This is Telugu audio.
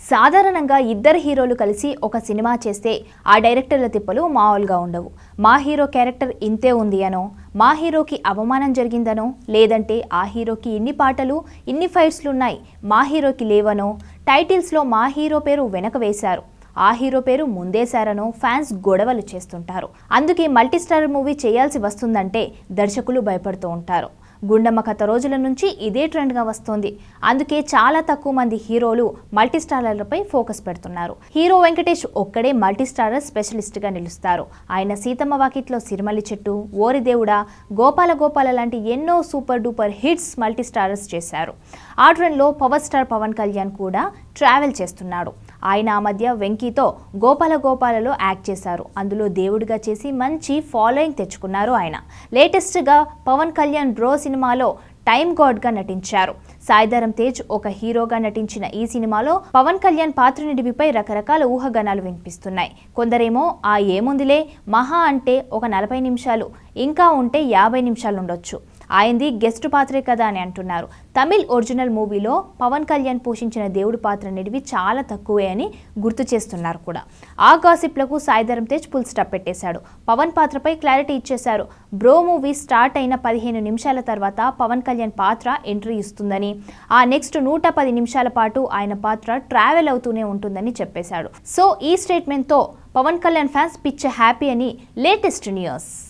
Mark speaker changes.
Speaker 1: సాధారణంగా ఇద్దరు హీరోలు కలిసి ఒక సినిమా చేస్తే ఆ డైరెక్టర్ల తిప్పలు మామూలుగా ఉండవు మా హీరో క్యారెక్టర్ ఇంతే ఉంది అనో మా హీరోకి అవమానం జరిగిందనో లేదంటే ఆ హీరోకి ఇన్ని పాటలు ఇన్ని ఫైట్స్లు ఉన్నాయి మా హీరోకి లేవనో టైటిల్స్లో మా హీరో పేరు వెనక వేశారు ఆ హీరో పేరు ముందేశారనో ఫ్యాన్స్ గొడవలు చేస్తుంటారు అందుకే మల్టీస్టార్ మూవీ చేయాల్సి వస్తుందంటే దర్శకులు భయపడుతూ ఉంటారు గుండమ్మ కథ రోజుల నుంచి ఇదే ట్రెండ్గా వస్తోంది అందుకే చాలా తక్కువ మంది హీరోలు మల్టీస్టారర్లపై ఫోకస్ పెడుతున్నారు హీరో వెంకటేష్ ఒక్కడే మల్టీస్టారర్ స్పెషలిస్ట్గా నిలుస్తారు ఆయన సీతమ్మ వాకిట్లో సిరిమల్లి చెట్టు ఓరిదేవుడా గోపాల గోపాల లాంటి ఎన్నో సూపర్ డూపర్ హిట్స్ మల్టీస్టారర్స్ చేశారు ఆ ట్రెండ్లో పవర్ స్టార్ పవన్ కళ్యాణ్ కూడా ట్రావెల్ చేస్తున్నాడు ఆయన ఆ మధ్య వెంకీతో గోపాల గోపాలలో యాక్ట్ చేశారు అందులో దేవుడిగా చేసి మంచి ఫాలోయింగ్ తెచ్చుకున్నారు ఆయన లేటెస్ట్గా పవన్ కళ్యాణ్ బ్రో సినిమాలో టైమ్ గాడ్గా నటించారు సాయిధరం తేజ్ ఒక హీరోగా నటించిన ఈ సినిమాలో పవన్ కళ్యాణ్ పాత్ర నిడివిపై రకరకాల ఊహగణాలు వినిపిస్తున్నాయి కొందరేమో ఆ ఏముందిలే మహా అంటే ఒక నలభై నిమిషాలు ఇంకా ఉంటే యాభై నిమిషాలు ఉండొచ్చు ఆయనది గెస్ట్ పాత్రే కదా అని అంటున్నారు తమిళ్ ఒరిజినల్ మూవీలో పవన్ కళ్యాణ్ పోషించిన దేవుడి పాత్ర నిడివి చాలా తక్కువే అని గుర్తు చేస్తున్నారు కూడా ఆ గాసిప్లకు సాయిధరం తేజ్ ఫుల్ స్టాప్ పెట్టేశాడు పవన్ పాత్రపై క్లారిటీ ఇచ్చేశారు బ్రో మూవీ స్టార్ట్ అయిన పదిహేను నిమిషాల తర్వాత పవన్ కళ్యాణ్ పాత్ర ఎంట్రీ ఇస్తుందని ఆ నెక్స్ట్ నూట పది నిమిషాల పాటు ఆయన పాత్ర ట్రావెల్ అవుతూనే ఉంటుందని చెప్పేశాడు సో ఈ స్టేట్మెంట్తో పవన్ కళ్యాణ్ ఫ్యాన్స్ పిచ్చ హ్యాపీ అని లేటెస్ట్ న్యూస్